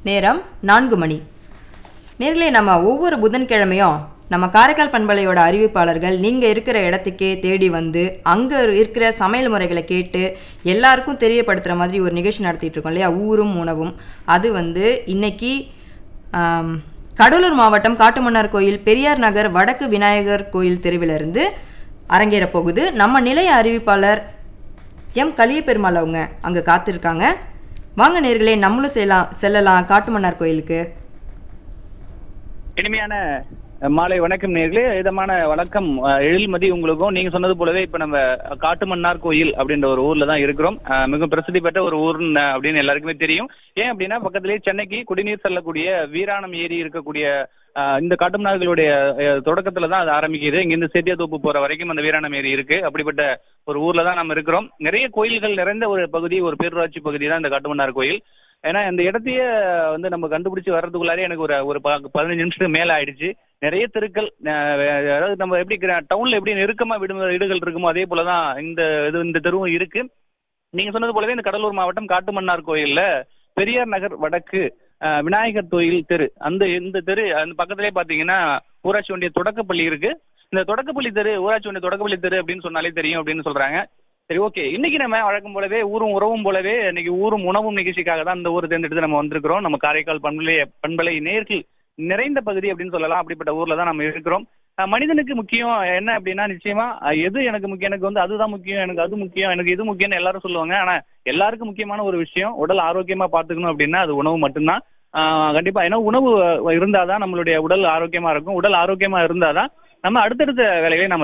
நேரம் நான்கு மணி நேர்களே நம்ம ஒவ்வொரு புதன்கிழமையும் நம்ம காரைக்கால் பண்பலையோட அறிவிப்பாளர்கள் நீங்கள் இருக்கிற இடத்துக்கே தேடி வந்து அங்கே இருக்கிற சமையல் முறைகளை கேட்டு எல்லாருக்கும் தெரியப்படுத்துகிற மாதிரி ஒரு நிகழ்ச்சி நடத்திட்டு இருக்கோம் இல்லையா ஊரும் உணவும் அது வந்து இன்னைக்கு ஆம், கடலூர் மாவட்டம் காட்டுமன்னார் கோயில் பெரியார் நகர் வடக்கு விநாயகர் கோயில் தெருவிலிருந்து அரங்கேற போகுது நம்ம நிலைய அறிவிப்பாளர் எம் கலிய பெருமாள் அவங்க அங்கே காத்திருக்காங்க வாங்க நேர்களே நம்மளும் செய்யலாம் செல்லலாம் காட்டுமன்னார் கோயிலுக்கு இனிமையான அஹ், மாலை வணக்கம் நேர்களே இதமான வணக்கம் அஹ், எழில்மதி உங்களுக்கும் நீங்க சொன்னது போலவே இப்ப நம்ம காட்டுமன்னார் கோயில் அப்படின்ற ஒரு ஊர்ல தான் இருக்கிறோம் அஹ், மிக பிரசித்தி பெற்ற ஒரு ஊர் அப்படின்னு எல்லாருக்குமே தெரியும் ஏன் அப்படின்னா பக்கத்திலேயே சென்னைக்கு குடிநீர் செல்லக்கூடிய வீராணம் ஏரி இருக்கக்கூடிய அஹ், இந்த காட்டுமன்னார்களுடைய அஹ், தொடக்கத்துல தான் அது ஆரம்பிக்குது இங்கிருந்து சேத்தியாத்தோப்பு போற வரைக்கும் அந்த வீராணம் ஏரி இருக்கு அப்படிப்பட்ட ஒரு ஊர்ல தான் நம்ம இருக்கிறோம் நிறைய கோயில்கள் நிறைந்த ஒரு பகுதி ஒரு பேரூராட்சி பகுதி தான் இந்த காட்டுமன்னார் கோயில் ஏன்னா இந்த இடத்தையே வந்து நம்ம கண்டுபிடிச்சு வர்றதுக்குள்ளாரே எனக்கு ஒரு ஒரு ப- பதினஞ்சு நிமிஷத்துக்கு மேல ஆயிடுச்சு நிறைய தெருக்கள் அஹ், அதாவது நம்ம எப்படி டவுன்ல எப்படி நெருக்கமா வீடு வீடுகள் இருக்குமோ அதே போலதான் இந்த இது இந்த தெருவும் இருக்கு நீங்க சொன்னது போலவே இந்த கடலூர் மாவட்டம் காட்டுமன்னார் கோயில்ல பெரியார் நகர் வடக்கு அஹ், விநாயகர் கோயில் தெரு அந்த இந்த தெரு அந்த பக்கத்திலே பாத்தீங்கன்னா ஊராட்சி ஒன்றிய தொடக்கப்பள்ளி இருக்கு இந்த தொடக்கப்பள்ளி தெரு ஊராட்சி ஒன்றிய தொடக்கப்பள்ளி தெரு அப்படின்னு சொன்னாலே தெரியும் அப்படின்னு சொல்றாங்க சரி ஓகே இன்னைக்கு நம்ம வழக்கம் போலவே ஊரும் உறவும் போலவே இன்னைக்கு ஊரும் உணவும் நிகழ்ச்சிக்காக தான் இந்த ஊரை தேர்ந்தெடுத்து நம்ம வந்திருக்கிறோம் நம்ம காரைக்கால் பண்பலை பண்பலை நேர்கள் நிறைந்த பகுதி அப்படின்னு சொல்லலாம் அப்படிப்பட்ட ஊர்ல தான் நம்ம இருக்கிறோம் அஹ் மனிதனுக்கு முக்கியம் என்ன அப்படின்னா நிச்சயமா அஹ் எது எனக்கு முக்கியம் எனக்கு வந்து அதுதான் முக்கியம் எனக்கு அது முக்கியம் எனக்கு இது முக்கியம்னு எல்லாரும் சொல்லுவாங்க ஆனா எல்லாருக்கும் முக்கியமான ஒரு விஷயம் உடல் ஆரோக்கியமா பாத்துக்கணும் அப்படின்னா அது உணவு மட்டும்தான் ஆஹ் கண்டிப்பா ஏன்னா உணவு அஹ், இருந்தாதான் நம்மளுடைய உடல் ஆரோக்கியமா இருக்கும் உடல் ஆரோக்கியமா இருந்தாதான் நம்ம அடுத்தடுத்த வேலைகளை நம்ம